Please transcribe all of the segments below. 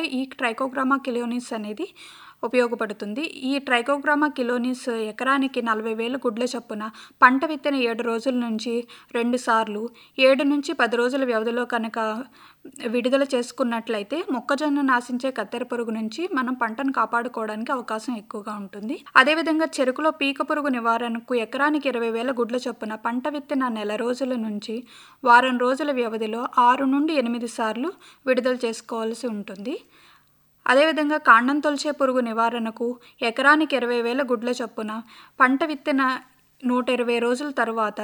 ఈ Trichogramma chilonis అనేది ఉపయోగపడుతుంది ఈ ట్రైకోగ్రామా కిలోనిస్ ఎకరానికి నలభై వేల గుడ్ల చొప్పున పంట విత్తిన ఏడు రోజుల నుంచి రెండు సార్లు ఏడు నుంచి పది రోజుల వ్యవధిలో కనుక విడుదల చేసుకున్నట్లయితే మొక్కజొన్న నాశించే కత్తెర పురుగు నుంచి మనం పంటను కాపాడుకోవడానికి అవకాశం ఎక్కువగా ఉంటుంది అదేవిధంగా చెరుకులో పీక పురుగు నివారణకు ఎకరానికి ఇరవై వేల గుడ్ల చొప్పున పంట విత్తిన నెల రోజుల నుంచి వారం రోజుల వ్యవధిలో ఆరు నుండి ఎనిమిది సార్లు విడుదల చేసుకోవాల్సి ఉంటుంది అదేవిధంగా కాండం తొలిచే పురుగు నివారణకు ఎకరానికి ఇరవై వేల గుడ్ల చొప్పున పంట విత్తిన నూట ఇరవై రోజుల తర్వాత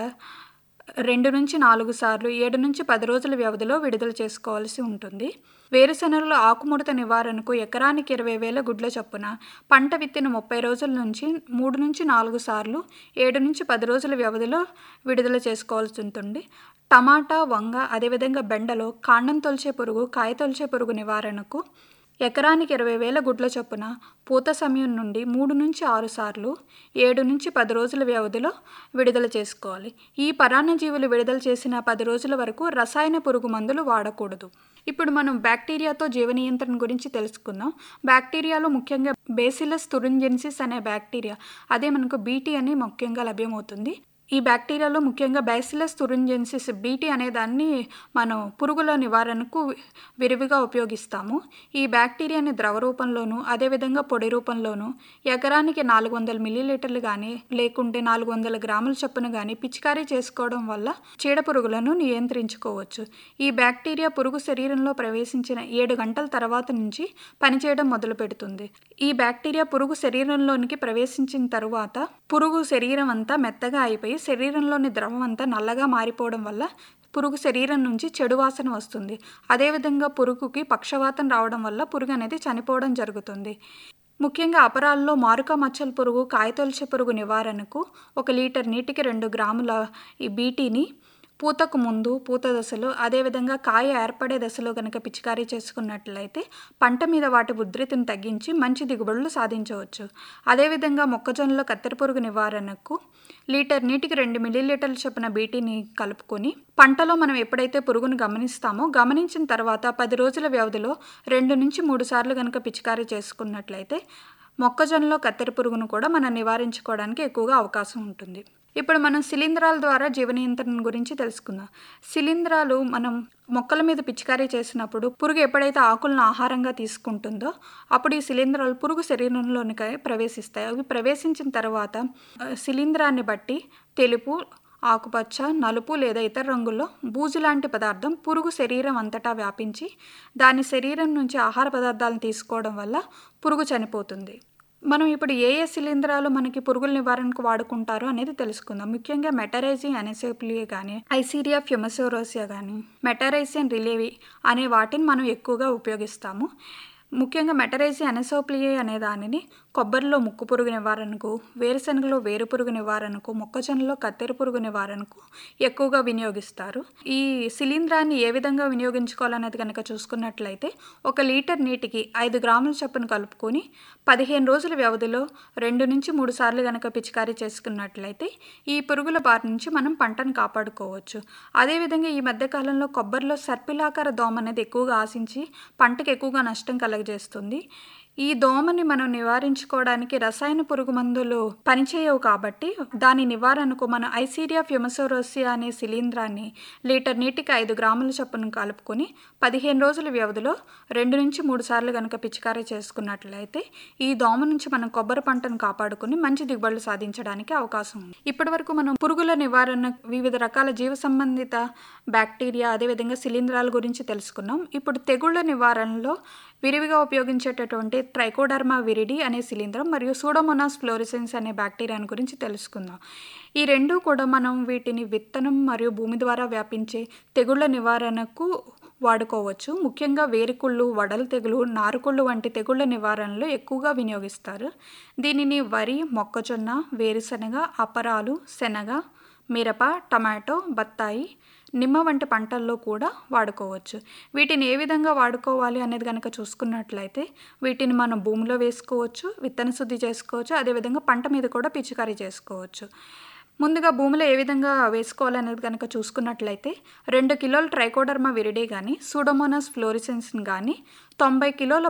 రెండు నుంచి నాలుగు సార్లు ఏడు నుంచి పది రోజుల వ్యవధిలో విడుదల చేసుకోవాల్సి ఉంటుంది వేరుశెనగలో ఆకుముడత నివారణకు ఎకరానికి ఇరవై వేల గుడ్ల చొప్పున పంట విత్తిన ముప్పై రోజుల నుంచి మూడు నుంచి నాలుగు సార్లు ఏడు నుంచి పది రోజుల వ్యవధిలో విడుదల చేసుకోవాల్సి ఉంటుంది టమాటా వంగ అదేవిధంగా బెండలో కాండం తొలిచే పురుగు కాయ తొలిచే పురుగు నివారణకు ఎకరానికి ఇరవై వేల గుడ్ల చొప్పున పూత సమయం నుండి మూడు నుంచి ఆరు సార్లు ఏడు నుంచి పది రోజుల వ్యవధిలో విడుదల చేసుకోవాలి ఈ పరాన్నజీవులు విడుదల చేసిన పది రోజుల వరకు రసాయన పురుగు మందులు వాడకూడదు ఇప్పుడు మనం బ్యాక్టీరియాతో జీవ నియంత్రణ గురించి తెలుసుకుందాం బ్యాక్టీరియాలో ముఖ్యంగా బేసిలస్ తురింజెన్సిస్ అనే బ్యాక్టీరియా అదే మనకు బీటీ అని ముఖ్యంగా లభ్యమవుతుంది ఈ బ్యాక్టీరియాలో ముఖ్యంగా బ్యాసిలస్ తురింజెన్సిస్ బీటీ అనే దాన్ని మనం పురుగుల నివారణకు విరివిగా ఉపయోగిస్తాము ఈ బ్యాక్టీరియాని ద్రవ రూపంలోను అదేవిధంగా పొడి రూపంలోను ఎకరానికి నాలుగు వందల మిల్లీలీటర్లు కానీ లేకుంటే నాలుగు వందల గ్రాముల చొప్పున కానీ పిచికారీ చేసుకోవడం వల్ల చీడ పురుగులను నియంత్రించుకోవచ్చు ఈ బ్యాక్టీరియా పురుగు శరీరంలో ప్రవేశించిన ఏడు గంటల తర్వాత నుంచి పనిచేయడం మొదలు పెడుతుంది ఈ బ్యాక్టీరియా పురుగు శరీరంలోనికి ప్రవేశించిన తరువాత పురుగు శరీరం అంతా మెత్తగా అయిపోయి శరీరంలోని ద్రవం అంతా నల్లగా మారిపోవడం వల్ల పురుగు శరీరం నుంచి చెడు వాసన వస్తుంది అదేవిధంగా పురుగుకి పక్షవాతం రావడం వల్ల పురుగు అనేది చనిపోవడం జరుగుతుంది ముఖ్యంగా అపరాల్లో మారుక మచ్చల పురుగు కాయతొలిచే పురుగు నివారణకు ఒక లీటర్ నీటికి రెండు గ్రాముల ఈ బీటీని పూతకు ముందు పూత దశలో అదేవిధంగా కాయ ఏర్పడే దశలో కనుక పిచికారీ చేసుకున్నట్లయితే పంట మీద వాటి ఉధృతిని తగ్గించి మంచి దిగుబడులు సాధించవచ్చు అదేవిధంగా మొక్కజొన్నలో కత్తెర పురుగు నివారణకు లీటర్ నీటికి రెండు మిల్లీలీటర్ల చొప్పున బీటీని కలుపుకొని పంటలో మనం ఎప్పుడైతే పురుగును గమనిస్తామో గమనించిన తర్వాత పది రోజుల వ్యవధిలో రెండు నుంచి మూడు సార్లు కనుక పిచికారీ చేసుకున్నట్లయితే మొక్కజొన్నలో కత్తెర పురుగును కూడా మనం నివారించుకోవడానికి ఎక్కువగా అవకాశం ఉంటుంది ఇప్పుడు మనం శిలీంధ్రాల ద్వారా జీవ నియంత్రణ గురించి తెలుసుకుందాం శిలీంధ్రాలు మనం మొక్కల మీద పిచికారీ చేసినప్పుడు పురుగు ఎప్పుడైతే ఆకులను ఆహారంగా తీసుకుంటుందో అప్పుడు ఈ శిలీంధ్రాలు పురుగు శరీరంలోనికి ప్రవేశిస్తాయి అవి ప్రవేశించిన తర్వాత శిలీంధ్రాన్ని బట్టి తెలుపు ఆకుపచ్చ నలుపు లేదా ఇతర రంగుల్లో బూజు లాంటి పదార్థం పురుగు శరీరం అంతటా వ్యాపించి దాని శరీరం నుంచి ఆహార పదార్థాలను తీసుకోవడం వల్ల పురుగు చనిపోతుంది మనం ఇప్పుడు ఏ ఏ శిలీంధ్రాలు మనకి పురుగుల నివారణకు వాడుకుంటారో అనేది తెలుసుకుందాం ముఖ్యంగా మెటరైజీ అనెసోప్లియా కానీ ఐసీరియా ఫ్యూమసోరోసియా కానీ మెటరైజియన్ రిలేవి అనే వాటిని మనం ఎక్కువగా ఉపయోగిస్తాము ముఖ్యంగా మెటరైజీ అనెసోప్లియే అనే దానిని కొబ్బరిలో ముక్కు పురుగు నివారణకు వేరుశనగలో వేరు పురుగు నివారణకు మొక్కజొన్నలో కత్తెర పురుగు నివారణకు ఎక్కువగా వినియోగిస్తారు ఈ శిలీంధ్రాన్ని ఏ విధంగా వినియోగించుకోవాలనేది కనుక చూసుకున్నట్లయితే ఒక లీటర్ నీటికి ఐదు గ్రాముల చొప్పున కలుపుకొని పదిహేను రోజుల వ్యవధిలో రెండు నుంచి మూడు సార్లు కనుక పిచికారీ చేసుకున్నట్లయితే ఈ పురుగుల బారి నుంచి మనం పంటను కాపాడుకోవచ్చు అదేవిధంగా ఈ మధ్యకాలంలో కొబ్బరిలో సర్పిలాకార దోమ అనేది ఎక్కువగా ఆశించి పంటకు ఎక్కువగా నష్టం కలగజేస్తుంది ఈ దోమని మనం నివారించుకోవడానికి రసాయన పురుగు మందులు పనిచేయవు కాబట్టి దాని నివారణకు మనం ఐసీరియా ఫ్యూమసోరోసియా అనే శిలీంధ్రాన్ని లీటర్ నీటికి ఐదు గ్రాముల చొప్పున కలుపుకొని పదిహేను రోజుల వ్యవధిలో రెండు నుంచి మూడు సార్లు కనుక పిచికారీ చేసుకున్నట్లయితే ఈ దోమ నుంచి మనం కొబ్బరి పంటను కాపాడుకుని మంచి దిగుబడులు సాధించడానికి అవకాశం ఉంది ఇప్పటి వరకు మనం పురుగుల నివారణ వివిధ రకాల జీవ సంబంధిత బ్యాక్టీరియా అదేవిధంగా శిలీంధ్రాల గురించి తెలుసుకున్నాం ఇప్పుడు తెగుళ్ల నివారణలో విరివిగా ఉపయోగించేటటువంటి ట్రైకోడర్మా విరిడి అనే శిలీంధ్రం మరియు సూడోమోనాస్ ఫ్లోరిసెన్స్ అనే బ్యాక్టీరియాని గురించి తెలుసుకుందాం ఈ రెండు కూడా మనం వీటిని విత్తనం మరియు భూమి ద్వారా వ్యాపించే తెగుళ్ల నివారణకు వాడుకోవచ్చు ముఖ్యంగా వేరుకుళ్ళు వడలు తెగులు నారుకుళ్ళు వంటి తెగుళ్ల నివారణలో ఎక్కువగా వినియోగిస్తారు దీనిని వరి మొక్కజొన్న వేరుశనగ అపరాలు శనగ మిరప టమాటో బత్తాయి నిమ్మ వంటి పంటల్లో కూడా వాడుకోవచ్చు వీటిని ఏ విధంగా వాడుకోవాలి అనేది కనుక చూసుకున్నట్లయితే వీటిని మనం భూమిలో వేసుకోవచ్చు విత్తన శుద్ధి చేసుకోవచ్చు అదేవిధంగా పంట మీద కూడా పిచికారీ చేసుకోవచ్చు ముందుగా భూమిలో ఏ విధంగా వేసుకోవాలనేది కనుక చూసుకున్నట్లయితే రెండు కిలోల ట్రైకోడర్మా విరిడే కానీ సూడోమోనాస్ ఫ్లోరిసెన్స్ని కానీ తొంభై కిలోల